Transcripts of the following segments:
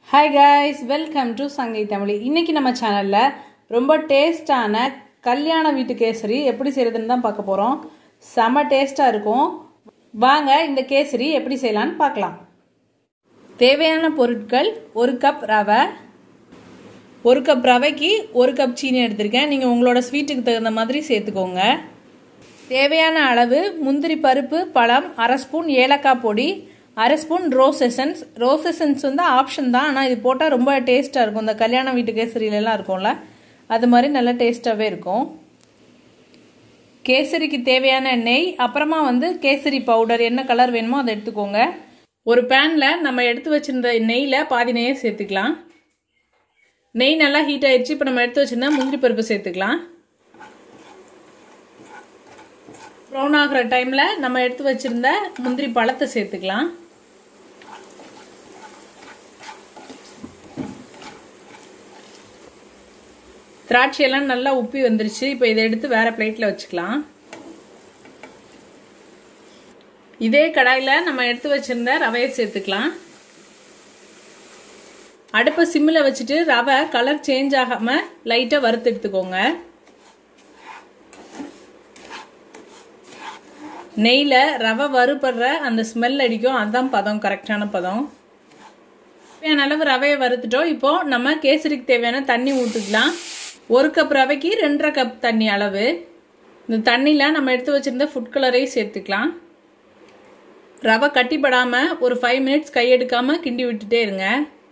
hi guys welcome to சங்கை தமிழ் இன்னைக்கு நம்ம சேனலில் ரொம்ப டேஸ்டான கல்யாண வீட்டு கேசரி எப்படி செய்கிறதுன்னு தான் பார்க்க போகிறோம் செம டேஸ்ட்டாக இருக்கும் வாங்க இந்த கேசரி எப்படி செய்யலான்னு பார்க்கலாம் தேவையான பொருட்கள் ஒரு கப் ரவை ஒரு கப் ரவைக்கு ஒரு கப் சீனி எடுத்திருக்கேன் நீங்கள் உங்களோட ஸ்வீட்டுக்கு தகுந்த மாதிரி சேர்த்துக்கோங்க தேவையான அளவு முந்திரி பருப்பு பழம் அரை ஸ்பூன் ஏலக்காய் பொடி அரை spoon rose essence rose essence வந்து ஆப்ஷன் தான் ஆனால் இது போட்டால் ரொம்ப டேஸ்ட்டாக இருக்கும் இந்த கல்யாண வீட்டு கேசரியிலலாம் இருக்கும்ல அது மாதிரி நல்லா டேஸ்ட்டாகவே இருக்கும் கேசரிக்கு தேவையான நெய் அப்புறமா வந்து கேசரி பவுடர் என்ன கலர் வேணுமோ அதை எடுத்துக்கோங்க ஒரு பேனில் நம்ம எடுத்து வச்சிருந்த நெய்யில் பாதி நெய்யை சேர்த்துக்கலாம் நெய் நல்லா ஹீட் ஆயிடுச்சு இப்போ நம்ம எடுத்து வச்சிருந்தா முந்திரி பருப்பு சேர்த்துக்கலாம் ப்ரௌன் ஆகிற டைமில் நம்ம எடுத்து வச்சிருந்த முந்திரி பழத்தை சேர்த்துக்கலாம் திராட்சையெல்லாம் நல்லா உப்பி வந்துருச்சு இப்போ இதை எடுத்து வேற பிளேட்டில் வச்சுக்கலாம் இதே கடாயில் நம்ம எடுத்து வச்சிருந்த ரவையை சேர்த்துக்கலாம் அடுப்பை சிம்மில் வச்சுட்டு ரவை கலர் சேஞ்ச் ஆகாமல் லைட்டாக வறுத்து எடுத்துக்கோங்க நெய்யில் ரவை வறுபடுற அந்த ஸ்மெல் அடிக்கும் அதுதான் பதம் கரெக்டான பதம் தேவையான அளவு ரவையை வறுத்துட்டோம் இப்போ நம்ம கேசரிக்கு தேவையான தண்ணி ஊற்றிக்கலாம் ஒரு கப் ரவைக்கு ரெண்டரை கப் தண்ணி அளவு இந்த தண்ணியில் நம்ம எடுத்து வச்சுருந்த ஃபுட் கலரையும் சேர்த்துக்கலாம் ரவை கட்டிப்படாமல் ஒரு ஃபைவ் மினிட்ஸ் கையெடுக்காமல் கிண்டி விட்டுட்டே இருங்க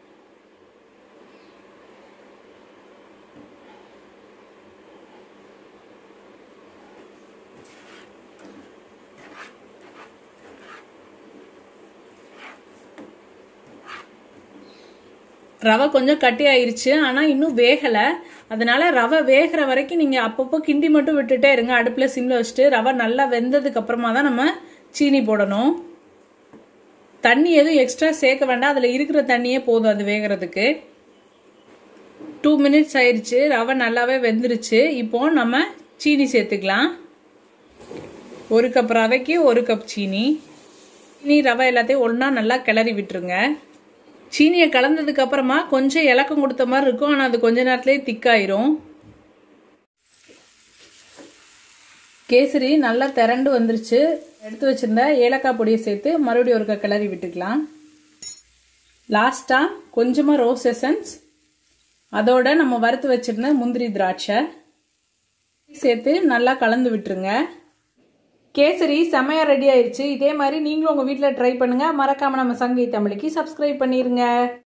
ரவை கொஞ்சம் கட்டி ஆயிருச்சு ஆனால் இன்னும் வேகலை அதனால ரவை வேகிற வரைக்கும் நீங்கள் அப்பப்போ கிண்டி மட்டும் விட்டுட்டே இருங்க அடுப்பில் சிம்மில் வச்சுட்டு ரவை நல்லா வெந்ததுக்கு அப்புறமா தான் நம்ம சீனி போடணும் தண்ணி எதுவும் எக்ஸ்ட்ரா சேர்க்க வேண்டாம் அதில் இருக்கிற தண்ணியே போதும் அது வேகிறதுக்கு டூ மினிட்ஸ் ஆயிடுச்சு ரவை நல்லாவே வெந்துருச்சு இப்போ நம்ம சீனி சேர்த்துக்கலாம் ஒரு கப் ரவைக்கு ஒரு கப் சீனி சீனி ரவை எல்லாத்தையும் ஒன்றா நல்லா கிளறி விட்டுருங்க சீனியை கலந்ததுக்கு அப்புறமா கொஞ்சம் இலக்கம் கொடுத்த மாதிரி இருக்கும் ஆனால் அது கொஞ்ச நேரத்துலேயே திக்காயிரும் கேசரி நல்லா திரண்டு வந்துருச்சு எடுத்து வச்சிருந்த ஏலக்காய் பொடியை சேர்த்து மறுபடியும் ஒரு கிளறி விட்டுக்கலாம் லாஸ்ட்டாக கொஞ்சமாக ரோஸ் எசன்ஸ் அதோட நம்ம வறுத்து வச்சிருந்த முந்திரி திராட்சை சேர்த்து நல்லா கலந்து விட்டுருங்க கேசரி செமையாக ரெடி ஆயிடுச்சு இதே மாதிரி நீங்களும் உங்கள் வீட்டில் ட்ரை பண்ணுங்கள் மறக்காமல் நம்ம சங்கை தமிழுக்கு சப்ஸ்கிரைப் பண்ணிடுங்க